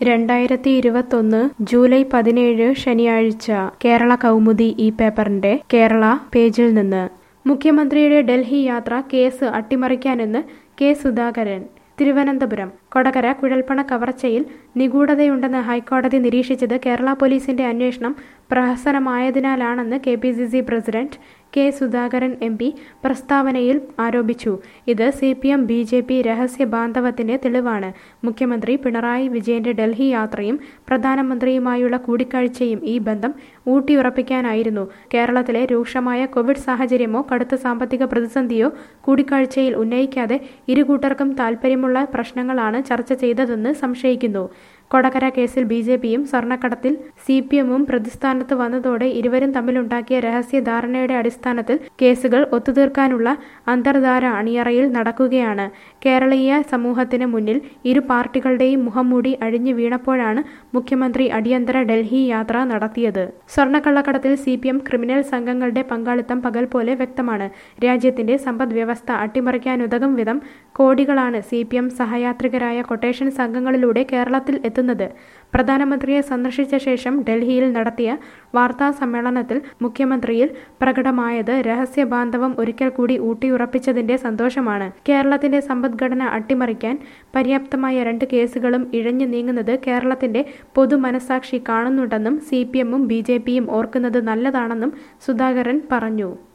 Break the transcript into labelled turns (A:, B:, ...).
A: രണ്ടായിരത്തി ഇരുപത്തൊന്ന് ജൂലൈ പതിനേഴ് ശനിയാഴ്ച കേരള കൗമുദി ഈ പേപ്പറിന്റെ കേരള പേജിൽ നിന്ന് മുഖ്യമന്ത്രിയുടെ ഡൽഹി യാത്ര കേസ് അട്ടിമറിക്കാനെന്ന് കെ സുധാകരൻ തിരുവനന്തപുരം കൊടകര കുഴൽപ്പണ കവർച്ചയിൽ നിഗൂഢതയുണ്ടെന്ന് ഹൈക്കോടതി നിരീക്ഷിച്ചത് കേരള പോലീസിന്റെ അന്വേഷണം പ്രഹസനമായതിനാലാണെന്ന് K P C C president K Sudhakaran M P പ്രസ്താവനയിൽ ആരോപിച്ചു ഇത് C P M B J P രഹസ്യ ബാന്ധവത്തിന്റെ തെളിവാണ് മുഖ്യമന്ത്രി പിണറായി വിജയന്റെ ഡൽഹി യാത്രയും പ്രധാനമന്ത്രിയുമായുള്ള കൂടിക്കാഴ്ചയും ഈ ബന്ധം ഊട്ടിയുറപ്പിക്കാനായിരുന്നു കേരളത്തിലെ രൂക്ഷമായ കോവിഡ് സാഹചര്യമോ കടുത്ത സാമ്പത്തിക പ്രതിസന്ധിയോ കൂടിക്കാഴ്ചയിൽ ഉന്നയിക്കാതെ ഇരു കൂട്ടർക്കും താൽപ്പര്യമുള്ള പ്രശ്നങ്ങളാണ് ചർച്ച ചെയ്തതെന്ന് സംശയിക്കുന്നു കൊടകര കേസിൽ ബി ജെ പിയും സ്വർണ്ണക്കടത്തിൽ സി പി എമ്മും പ്രതിസ്ഥാനത്ത് വന്നതോടെ ഇരുവരും തമ്മിലുണ്ടാക്കിയ രഹസ്യ ധാരണയുടെ അടിസ്ഥാനത്തിൽ കേസുകൾ ഒത്തുതീർക്കാനുള്ള അന്തർധാര അണിയറയിൽ നടക്കുകയാണ് കേരളീയ സമൂഹത്തിന് മുന്നിൽ ഇരു പാർട്ടികളുടെയും മുഖംമൂടി അഴിഞ്ഞു വീണപ്പോഴാണ് മുഖ്യമന്ത്രി അടിയന്തര ഡൽഹി യാത്ര നടത്തിയത് സ്വർണ്ണക്കള്ളക്കടത്തിൽ സി പി എം ക്രിമിനൽ സംഘങ്ങളുടെ പങ്കാളിത്തം പകൽ പോലെ വ്യക്തമാണ് രാജ്യത്തിന്റെ സമ്പദ് വ്യവസ്ഥ അട്ടിമറിക്കാനുതകും വിധം കോടികളാണ് സി പി എം സഹയാത്രികരായ കൊട്ടേഷൻ സംഘങ്ങളിലൂടെ കേരളത്തിൽ എത്തുന്നത് പ്രധാനമന്ത്രിയെ സന്ദർശിച്ച ശേഷം ഡൽഹിയിൽ നടത്തിയ വാർത്താ സമ്മേളനത്തിൽ മുഖ്യമന്ത്രിയിൽ പ്രകടമായത് രഹസ്യ ബാന്ധവം ഒരിക്കൽ കൂടി ഊട്ടിയുറപ്പിച്ചതിന്റെ സന്തോഷമാണ് കേരളത്തിന്റെ സമ്പദ്ഘടന അട്ടിമറിക്കാൻ പര്യാപ്തമായ രണ്ട് കേസുകളും ഇഴഞ്ഞു നീങ്ങുന്നത് കേരളത്തിന്റെ പൊതുമനസാക്ഷി കാണുന്നുണ്ടെന്നും സി പി എമ്മും ബി ജെ പിയും ഓർക്കുന്നത് നല്ലതാണെന്നും സുധാകരൻ പറഞ്ഞു